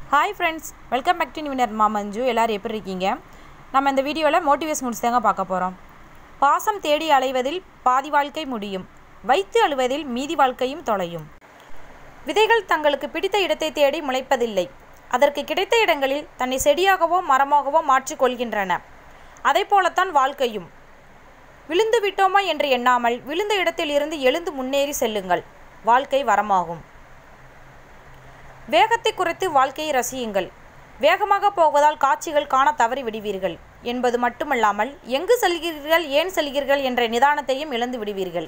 hi friends welcome back to நிவினர் மாமஞ்சு எல்லோரும் எப்படி இருக்கீங்க நம்ம இந்த வீடியோவில் மோட்டிவேஷன் முடிச்சு தாங்க பார்க்க போகிறோம் பாசம் தேடி அலைவதில் பாதி வாழ்க்கை முடியும் வைத்து அழுவதில் மீதி வாழ்க்கையும் தொலையும் விதைகள் தங்களுக்கு பிடித்த இடத்தை தேடி முளைப்பதில்லை அதற்கு கிடைத்த இடங்களில் தன்னை செடியாகவோ மரமாகவோ மாற்றிக் கொள்கின்றன அதை போலத்தான் வாழ்க்கையும் விழுந்து விட்டோமா என்று எண்ணாமல் விழுந்த இடத்தில் இருந்து எழுந்து முன்னேறி செல்லுங்கள் வாழ்க்கை வரமாகும் வேகத்தை குறைத்து வாழ்க்கையை ரசியுங்கள் வேகமாக போவதால் காட்சிகள் காண தவறி விடுவீர்கள் என்பது மட்டுமல்லாமல் எங்கு செல்கிறீர்கள் ஏன் செல்கிறீர்கள் என்ற நிதானத்தையும் இழந்து விடுவீர்கள்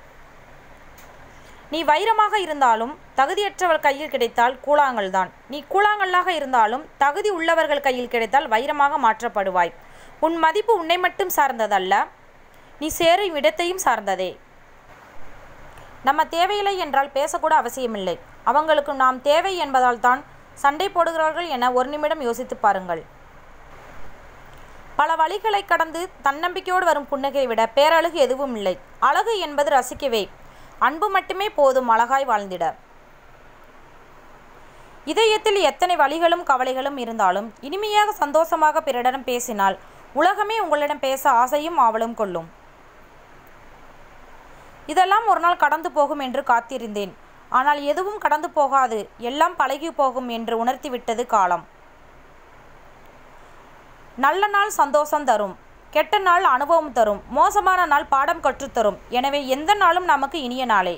நீ வைரமாக இருந்தாலும் தகுதியற்றவர் கையில் கிடைத்தால் கூழாங்கல் தான் நீ கூழாங்கல்லாக இருந்தாலும் தகுதி உள்ளவர்கள் கையில் கிடைத்தால் வைரமாக மாற்றப்படுவாய் உன் மதிப்பு உன்னை மட்டும் சார்ந்ததல்ல நீ சேரும் இடத்தையும் சார்ந்ததே நம்ம தேவையில்லை என்றால் பேசக்கூட அவசியமில்லை அவங்களுக்கு நாம் தேவை என்பதால் தான் சண்டை போடுகிறார்கள் என ஒரு நிமிடம் யோசித்து பாருங்கள் பல வழிகளை கடந்து தன்னம்பிக்கையோடு வரும் புன்னகையை விட பேரழகு எதுவும் இல்லை அழகு என்பது ரசிக்கவே அன்பு மட்டுமே போதும் அழகாய் வாழ்ந்திட இதயத்தில் எத்தனை வழிகளும் கவலைகளும் இருந்தாலும் இனிமையாக சந்தோஷமாக பிறரிடம் பேசினால் உலகமே உங்களிடம் பேச ஆசையும் ஆவலும் கொள்ளும் இதெல்லாம் ஒரு நாள் கடந்து போகும் என்று காத்திருந்தேன் ஆனால் எதுவும் கடந்து போகாது எல்லாம் பழகி போகும் என்று உணர்த்திவிட்டது காலம் நல்ல நாள் சந்தோஷம் தரும் கெட்ட நாள் அனுபவம் தரும் மோசமான நாள் பாடம் கற்றுத்தரும் எனவே எந்த நாளும் நமக்கு இனிய நாளே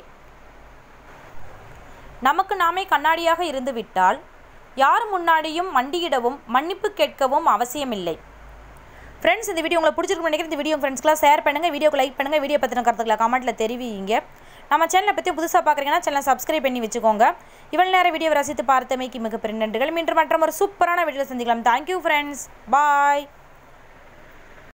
நமக்கு நாமே கண்ணாடியாக இருந்து விட்டால் யார் முன்னாடியும் மண்டியிடவும் மன்னிப்பு கேட்கவும் அவசியமில்லை ஃப்ரெண்ட்ஸ் இந்த வீடியோ உங்களுக்கு பிடிச்சிருக்கு நினைக்கிறேன் இந்த வீடியோ ஃப்ரெண்ட்ஸ்க்குலாம் ஷேர் பண்ணுங்கள் வீடியோக்கு லைக் பண்ணுங்கள் வீடியோ பற்றின கருத்துக்களை கமெண்ட்டில் தெரிவிங்க நம்ம சேனலை பற்றி புதுசாக பார்க்குறீங்கன்னா சேனலை சப்ஸ்கிரைப் பண்ணி வச்சுக்கோங்க இவ்வளோ நேரம் வீடியோ ரசித்து பார்த்தமைக்கு மிக பெரிய நன்றிகள் மீண்டும் மற்றும் ஒரு சூப்பரான வீடியோ சந்திக்கலாம் தேங்க்யூ ஃப்ரெண்ட்ஸ் பாய்